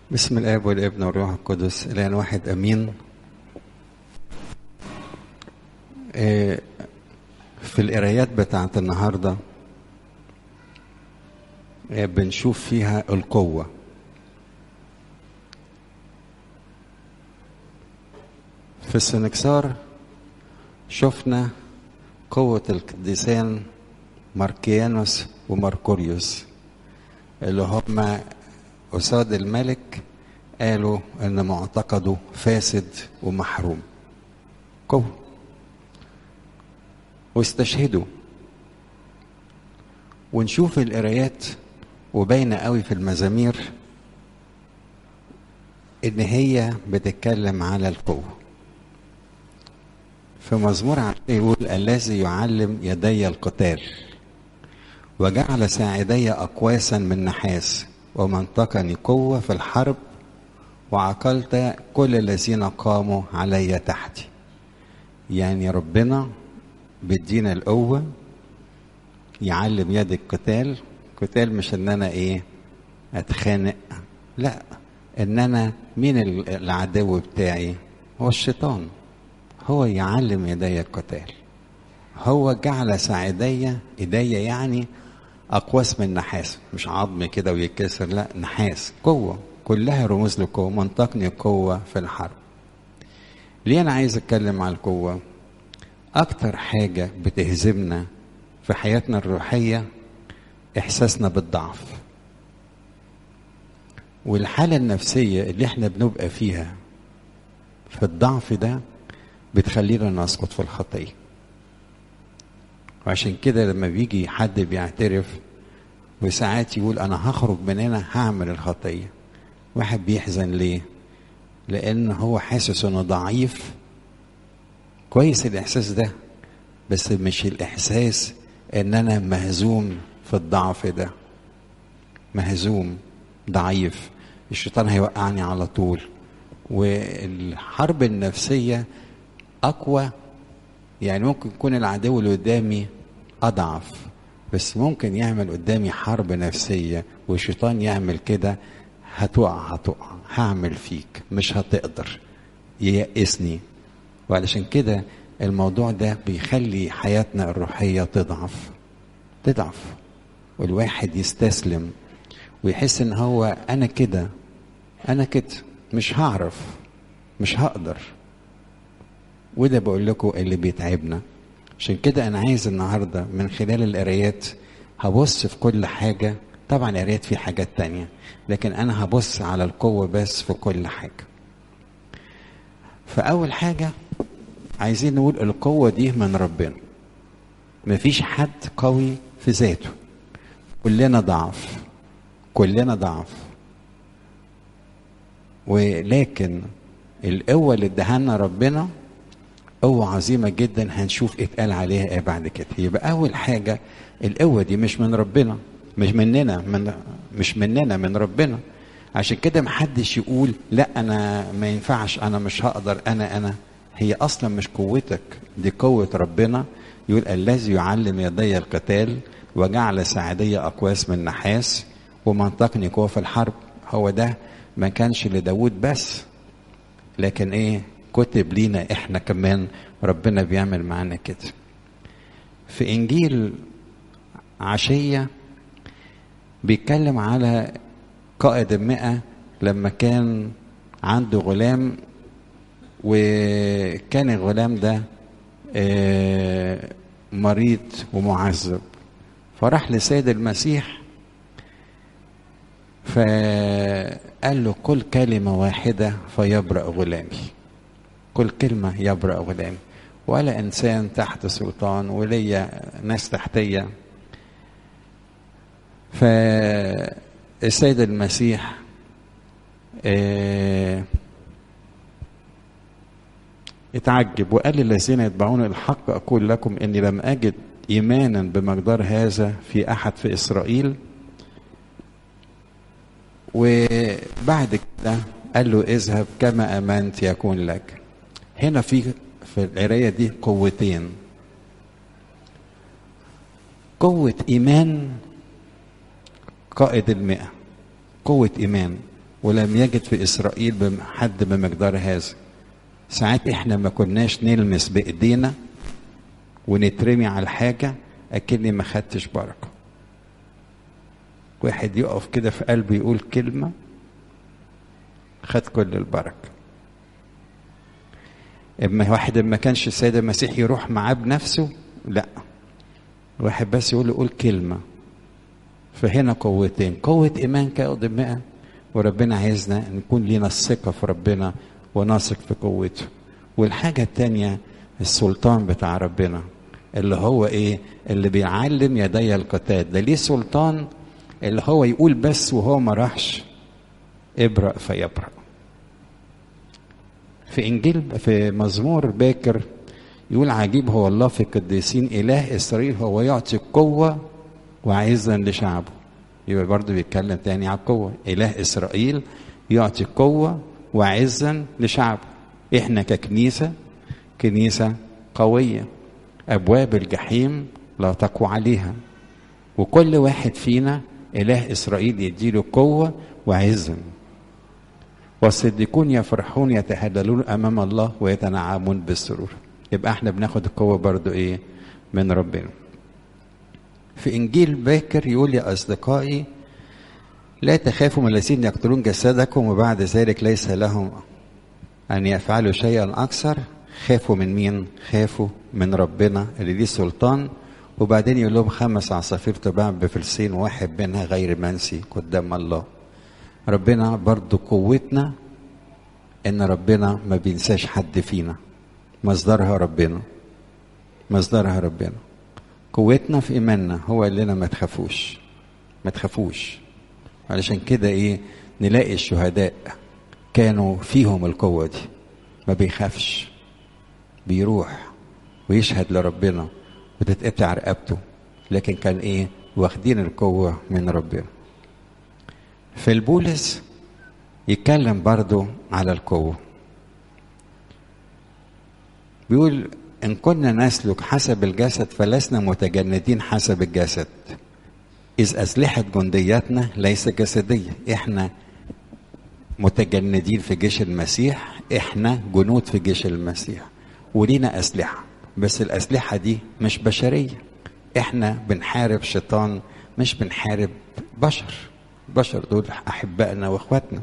بسم الاب والابن والروح القدس الان واحد امين آه، في القرايات بتاعت النهارده آه، بنشوف فيها القوه في السنكسار شفنا قوة القديسان ماركيانوس وماركوريوس اللي هما قصاد الملك قالوا ان معتقده فاسد ومحروم قوة واستشهدوا ونشوف القرايات وباينة قوي في المزامير ان هي بتتكلم على القوه في مزمور عشرين يقول الذي يعلم يدي القتال وجعل ساعدي أقواسا من نحاس ومنطقني قوة في الحرب وعقلت كل الذين قاموا علي تحتي يعني ربنا بيدينا القوة يعلم يد القتال قتال مش ان انا ايه اتخانق لا ان انا مين العدو بتاعي هو الشيطان هو يعلم يدي القتال هو جعل ساعدي ايديا يعني اقواس من نحاس مش عظم كده ويتكسر لا نحاس قوه كلها رموز لقوه منطقني قوه في الحرب ليه انا عايز اتكلم على القوه اكتر حاجه بتهزمنا في حياتنا الروحيه احساسنا بالضعف والحاله النفسيه اللي احنا بنبقى فيها في الضعف ده بتخلينا نسقط في الخطية وعشان كده لما بيجي حد بيعترف وساعات يقول أنا هخرج من هنا هعمل الخطية واحد بيحزن ليه؟ لأن هو حاسس إنه ضعيف كويس الإحساس ده بس مش الإحساس إن أنا مهزوم في الضعف ده مهزوم ضعيف الشيطان هيوقعني على طول والحرب النفسيه اقوى يعني ممكن يكون العدو اللي قدامي اضعف بس ممكن يعمل قدامي حرب نفسيه والشيطان يعمل كده هتقع هتقع هعمل فيك مش هتقدر ييأسني وعلشان كده الموضوع ده بيخلي حياتنا الروحيه تضعف تضعف والواحد يستسلم ويحس ان هو انا كده انا كده مش هعرف مش هقدر وده بقول لكم اللي بيتعبنا عشان كده انا عايز النهارده من خلال القرايات هبص في كل حاجه طبعا القرايات في حاجات تانية لكن انا هبص على القوه بس في كل حاجه فاول حاجه عايزين نقول القوه دي من ربنا مفيش حد قوي في ذاته كلنا ضعف كلنا ضعف ولكن القوه اللي اداها لنا ربنا قوة عظيمة جدا هنشوف اتقال عليها ايه بعد كده يبقى أول حاجة القوة دي مش من ربنا مش مننا من مش مننا من ربنا عشان كده محدش يقول لا أنا ما ينفعش أنا مش هقدر أنا أنا هي أصلا مش قوتك دي قوة ربنا يقول الذي يعلم يدي القتال وجعل ساعدية أقواس من نحاس ومنطقني قوة في الحرب هو ده ما كانش لداود بس لكن ايه كتب لينا احنا كمان ربنا بيعمل معانا كده في انجيل عشية بيتكلم على قائد المئة لما كان عنده غلام وكان الغلام ده مريض ومعذب فراح لسيد المسيح فقال له قل كلمة واحدة فيبرأ غلامي كل كلمة يبرأ غلامي ولا إنسان تحت سلطان وليا ناس تحتية فالسيد المسيح اه اتعجب وقال للذين يتبعون الحق أقول لكم إني لم أجد إيمانا بمقدار هذا في أحد في إسرائيل وبعد كده قال له اذهب كما امنت يكون لك هنا في في القرايه دي قوتين قوه ايمان قائد المئة قوة إيمان ولم يجد في إسرائيل حد بمقدار هذا ساعات احنا ما كناش نلمس بإيدينا ونترمي على الحاجة أكني ما خدتش بركة واحد يقف كده في قلبه يقول كلمة خد كل البركة اما واحد ما كانش السيد المسيح يروح معاه بنفسه لا واحد بس يقول له قول كلمة فهنا قوتين قوة إيمان كأقدماء وربنا عايزنا نكون لينا الثقة في ربنا ونثق في قوته والحاجة التانية السلطان بتاع ربنا اللي هو ايه اللي بيعلم يدي القتال ده ليه سلطان اللي هو يقول بس وهو ما راحش ابرأ فيبرأ في انجيل في مزمور باكر يقول عجيب هو الله في القديسين اله اسرائيل هو يعطي قوه وعزا لشعبه يبقى برضه بيتكلم تاني على القوه اله اسرائيل يعطي قوه وعزا لشعبه احنا ككنيسه كنيسه قويه ابواب الجحيم لا تقوى عليها وكل واحد فينا اله اسرائيل يديله قوه وعزا والصديقون يفرحون يتهللون امام الله ويتنعمون بالسرور يبقى احنا بناخد القوه برضو ايه من ربنا في انجيل باكر يقول يا اصدقائي لا تخافوا من الذين يقتلون جسدكم وبعد ذلك ليس لهم ان يفعلوا شيئا اكثر خافوا من مين خافوا من ربنا اللي ليه سلطان وبعدين يقول لهم خمس عصافير تباع بفلسين واحد منها غير منسي قدام الله ربنا برضو قوتنا ان ربنا ما بينساش حد فينا مصدرها ربنا مصدرها ربنا قوتنا في ايماننا هو قال لنا ما تخافوش ما تخافوش علشان كده ايه نلاقي الشهداء كانوا فيهم القوة دي ما بيخافش بيروح ويشهد لربنا وتتقطع رقبته لكن كان ايه واخدين القوة من ربنا في البولس يتكلم برضو على القوة بيقول إن كنا نسلك حسب الجسد فلسنا متجندين حسب الجسد إذ أسلحة جندياتنا ليس جسدية إحنا متجندين في جيش المسيح إحنا جنود في جيش المسيح ولينا أسلحة بس الأسلحة دي مش بشرية إحنا بنحارب شيطان مش بنحارب بشر بشر دول أحبائنا وإخواتنا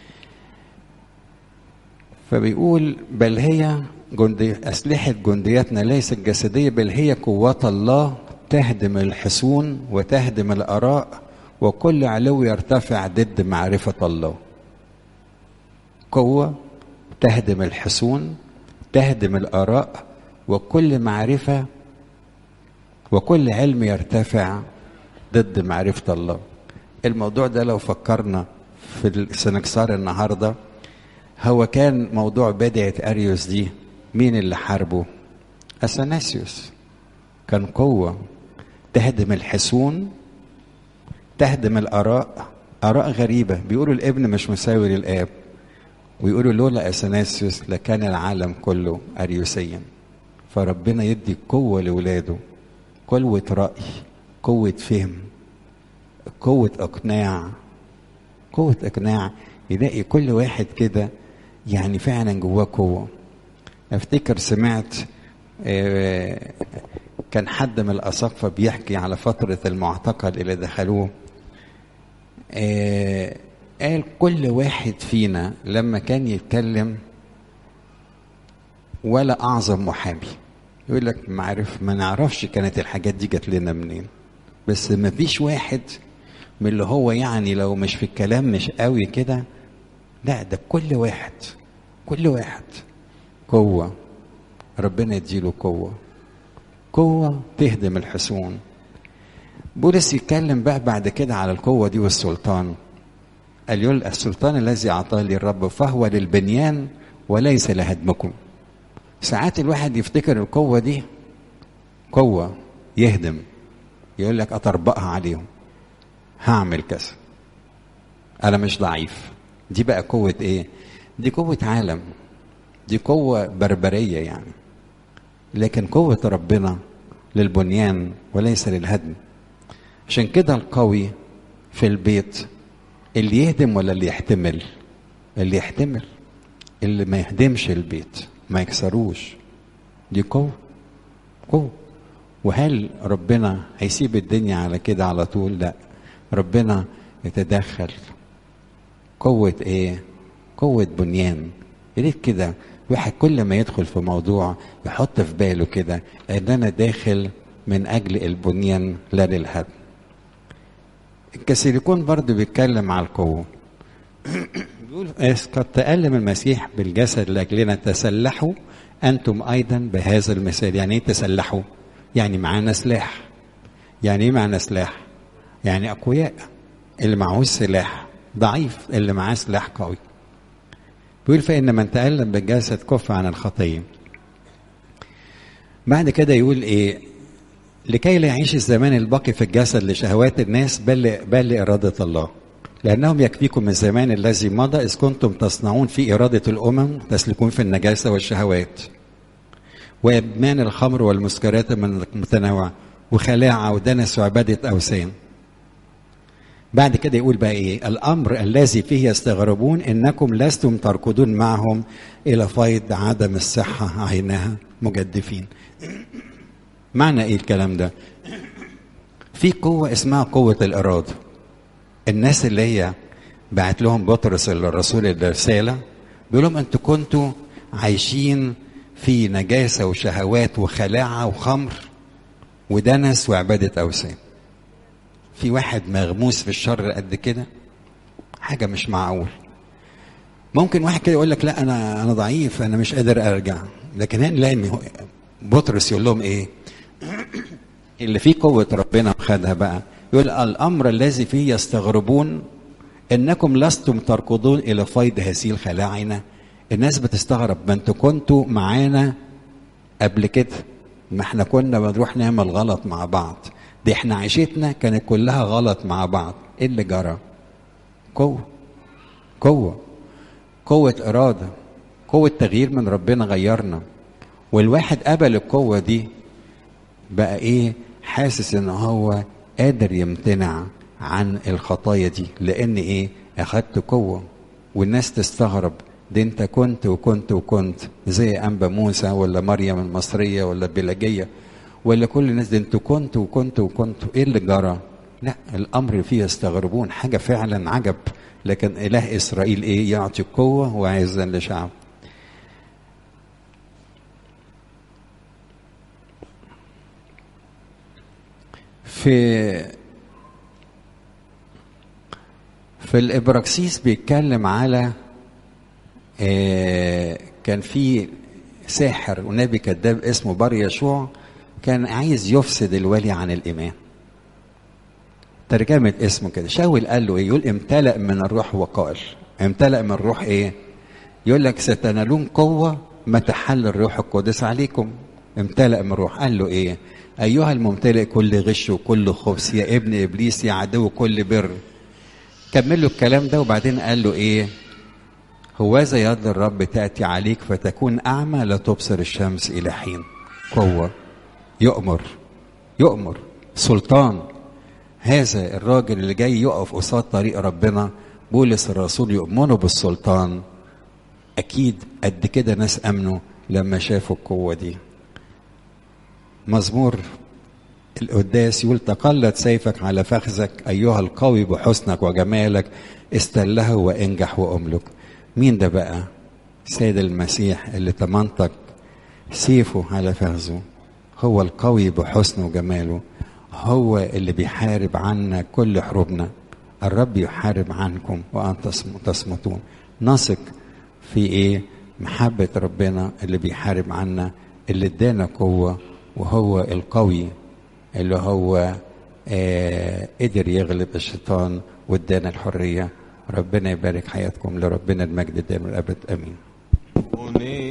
فبيقول بل هي جندي أسلحة جندياتنا ليست جسدية بل هي قوات الله تهدم الحصون وتهدم الآراء وكل علو يرتفع ضد معرفة الله قوة تهدم الحصون تهدم الآراء وكل معرفة وكل علم يرتفع ضد معرفة الله الموضوع ده لو فكرنا في السنكسار النهارده هو كان موضوع بدعة أريوس دي مين اللي حاربه؟ أثناسيوس كان قوة تهدم الحصون تهدم الآراء آراء غريبة بيقولوا الابن مش مساوي للآب ويقولوا لولا أثناسيوس لكان العالم كله أريوسيا فربنا يدي قوة لولاده قوة رأي قوة فهم قوة إقناع قوة إقناع يلاقي كل واحد كده يعني فعلا جواه قوة افتكر سمعت كان حد من الأساقفة بيحكي على فترة المعتقل اللي دخلوه قال كل واحد فينا لما كان يتكلم ولا أعظم محامي يقول لك ما عارف ما نعرفش كانت الحاجات دي جات لنا منين بس ما فيش واحد من اللي هو يعني لو مش في الكلام مش قوي كده لا ده كل واحد كل واحد قوة ربنا يديله قوة قوة تهدم الحصون بولس يتكلم بقى بعد كده على القوة دي والسلطان قال يقول السلطان الذي أعطاه لي الرب فهو للبنيان وليس لهدمكم ساعات الواحد يفتكر القوة دي قوة يهدم يقول لك أطربقها عليهم هعمل كذا أنا مش ضعيف دي بقى قوة إيه؟ دي قوة عالم دي قوة بربرية يعني لكن قوة ربنا للبنيان وليس للهدم عشان كده القوي في البيت اللي يهدم ولا اللي يحتمل اللي يحتمل اللي ما يهدمش البيت ما يكسروش دي قوة قوة وهل ربنا هيسيب الدنيا على كده على طول لا ربنا يتدخل قوة ايه قوة بنيان يا ريت كده واحد كل ما يدخل في موضوع يحط في باله كده ان انا داخل من اجل البنيان لا للهدم الكاثوليكون برضه بيتكلم على القوة بيقول قد تألم المسيح بالجسد لأجلنا تسلحوا أنتم أيضا بهذا المثال يعني إيه تسلحوا؟ يعني معانا سلاح يعني إيه معانا سلاح؟ يعني أقوياء اللي معهوش سلاح ضعيف اللي معاه سلاح قوي بيقول فإن من تألم بالجسد كف عن الخطية بعد كده يقول إيه لكي لا يعيش الزمان الباقي في الجسد لشهوات الناس بل بل لإرادة الله لأنهم يكفيكم الزمان الذي مضى إذ كنتم تصنعون في إرادة الأمم تسلكون في النجاسة والشهوات وإدمان الخمر والمسكرات من المتنوعة وخلاعة ودنس وعبادة أوثان بعد كده يقول بقى إيه الأمر الذي فيه يستغربون إنكم لستم تركضون معهم إلى فيض عدم الصحة عينها مجدفين معنى إيه الكلام ده في قوة اسمها قوة الإرادة الناس اللي هي بعت لهم بطرس الرسول الرسالة بيقول لهم انتوا كنتوا عايشين في نجاسة وشهوات وخلاعة وخمر ودنس وعبادة أوثان في واحد مغموس في الشر قد كده حاجة مش معقول ممكن واحد كده يقول لك لا أنا أنا ضعيف أنا مش قادر أرجع لكن هنا نلاقي بطرس يقول لهم إيه اللي فيه قوة ربنا خدها بقى يقول الأمر الذي فيه يستغربون إنكم لستم تركضون إلى فيض هذه الخلاعنة الناس بتستغرب ما انتوا كنتوا معانا قبل كده ما احنا كنا بنروح نعمل غلط مع بعض دي احنا عيشتنا كانت كلها غلط مع بعض ايه اللي جرى قوة قوة قوة إرادة قوة تغيير من ربنا غيرنا والواحد قبل القوة دي بقى ايه حاسس ان هو قادر يمتنع عن الخطايا دي لان ايه اخدت قوه والناس تستغرب دي انت كنت وكنت وكنت زي انبا موسى ولا مريم المصريه ولا بلاجيه ولا كل الناس دي انتوا كنت وكنت وكنت ايه اللي جرى لا الامر فيه يستغربون حاجه فعلا عجب لكن اله اسرائيل ايه يعطي قوه وعزا لشعب في في الابراكسيس بيتكلم على آه كان في ساحر ونبي كذاب اسمه بار يشوع كان عايز يفسد الولي عن الايمان ترجمة اسمه كده شاول قال له ايه يقول امتلأ من الروح وقال امتلأ من الروح ايه يقول لك ستنالون قوة ما تحل الروح القدس عليكم امتلأ من الروح قال له ايه أيها الممتلئ كل غش وكل خبث يا ابن إبليس يا عدو كل بر كمل له الكلام ده وبعدين قال له إيه هوذا يد الرب تأتي عليك فتكون أعمى لا تبصر الشمس إلى حين قوة يؤمر يؤمر سلطان هذا الراجل اللي جاي يقف قصاد طريق ربنا بولس الرسول يؤمنه بالسلطان أكيد قد كده ناس أمنوا لما شافوا القوة دي مزمور القداس يقول تقلد سيفك على فخذك أيها القوي بحسنك وجمالك استله وانجح وأملك مين ده بقى سيد المسيح اللي تمنطق سيفه على فخذه هو القوي بحسنه وجماله هو اللي بيحارب عنا كل حروبنا الرب يحارب عنكم وأنتم تصمتون نثق في ايه محبة ربنا اللي بيحارب عنا اللي ادانا قوة وهو القوي اللي هو آه قدر يغلب الشيطان وادانا الحرية ربنا يبارك حياتكم لربنا المجد دائما الأبد أمين